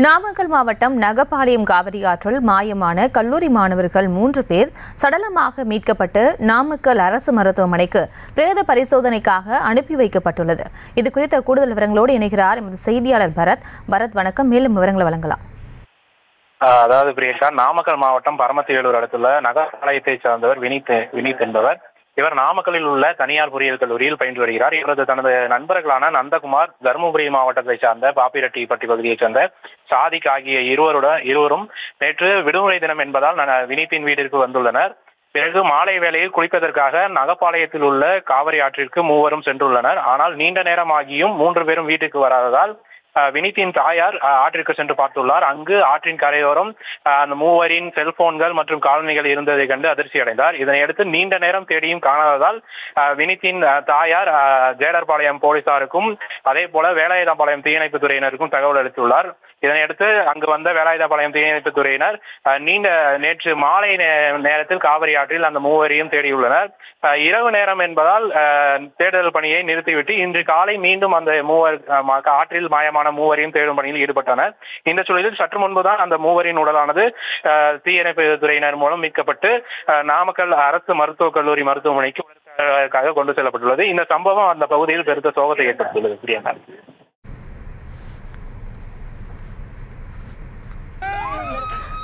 நாமக்கல் மாவட்டம் நகப்பாளையம் காவிரி ஆற்றில் மாயமான கல்லூரி மாணவர்கள் மூன்று பேர் சடலமாக மீட்கப்பட்டு நாமக்கல் அரசு மருத்துவமனைக்கு பிரேத பரிசோதனைக்காக அனுப்பி வைக்கப்பட்டுள்ளது இது குறித்த கூடுதல் விவரங்களோடு இணைகிறார் எமது செய்தியாளர் பரத் பரத் வணக்கம் மேலும் விவரங்களை வழங்கலாம் ஆஹ் அதாவது பிரியங்கா நாமக்கல் மாவட்டம் பரமத்திவேலூர் அடுத்துள்ள நகர்பாளையத்தைச் சார்ந்தவர் வினித் வினித் என்பவர் இவர் நாமக்கல்லில் உள்ள தனியார் பொறியியல் கல்லூரியில் பயின்று வருகிறார் இவரது தனது நண்பர்களான நந்தகுமார் தருமபுரி மாவட்டத்தைச் சார்ந்த பாப்பிரெட்டிப்பட்டி பகுதியைச் சேர்ந்த சாதிக் ஆகிய இருவருடன் இருவரும் நேற்று விடுமுறை தினம் என்பதால் ந- வினித்தின் வீட்டிற்கு வந்துள்ளனர் பிறகு மாலை வேளையில் குளிப்பதற்காக நகப்பாளையத்தில் உள்ள காவிரி ஆற்றிற்கு மூவரும் சென்றுள்ளனர் ஆனால் நீண்ட நேரம் ஆகியும் மூன்று பேரும் வீட்டுக்கு வராததால் அஹ், வினித்தின் தாயார் அஹ், ஆற்றிற்கு சென்று பார்த்துள்ளார் அங்கு ஆற்றின் கரையோரம் அஹ், அந்த மூவரின் செல்போன்கள் மற்றும் காலணிகள் இருந்ததை கண்டு அதிர்ச்சி அடைந்தார் இதனையடுத்து நீண்ட நேரம் தேடியும் காணாததால் அஹ், வினித்தின் அஹ், தாயார் அஹ், ஜேடர்பாளையம் போலீசாருக்கும் அதே போல வேலாயுதம்பாளையம் தீயணைப்பு துறையினருக்கும் தகவல் அளித்துள்ளார் இதனையடுத்து அங்கு வந்த வேலாயுதபாளையம் தீயணைப்பு துறையினர் அஹ், நீண்ட நேற்று மாலை நே- நேரத்தில் காவிரி ஆற்றில் அந்த மூவரையும் தேடியுள்ளனர் அஹ், இரவு நேரம் என்பதால் அஹ், தேடுதல் பணியை நிறுத்திவிட்டு இன்று காலை மீண்டும் அந்த மூவர் அஹ், ம- ஆற்றில் மாயமான மூவரையும் தேடும் பணியில் ஈடுபட்டனர் இந்த சூழலில் சற்று முன்புதான் அந்த மூவரின் உடலானது அஹ், தீயணைப்பு துறையினர் மூலம் மீட்கப்பட்டு அஹ், நாமக்கல் அரசு மருத்துவக் கல்லூரி மருத்துவமனைக்கு உடற்காக கொண்டு செல்லப்பட்டுள்ளது இந்த சம்பவம் அந்த பகுதியில் பெருத்த சோகத்தை ஏற்படுத்தியுள்ளது பிரியங்கா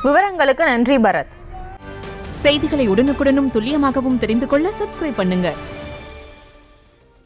விவரங்களுக்கு நன்றி பரத் செய்திகளை உடனுக்குடனும் துல்லியமாகவும் தெரிந்து கொள்ள சப்ஸ்கிரைப் பண்ணுங்க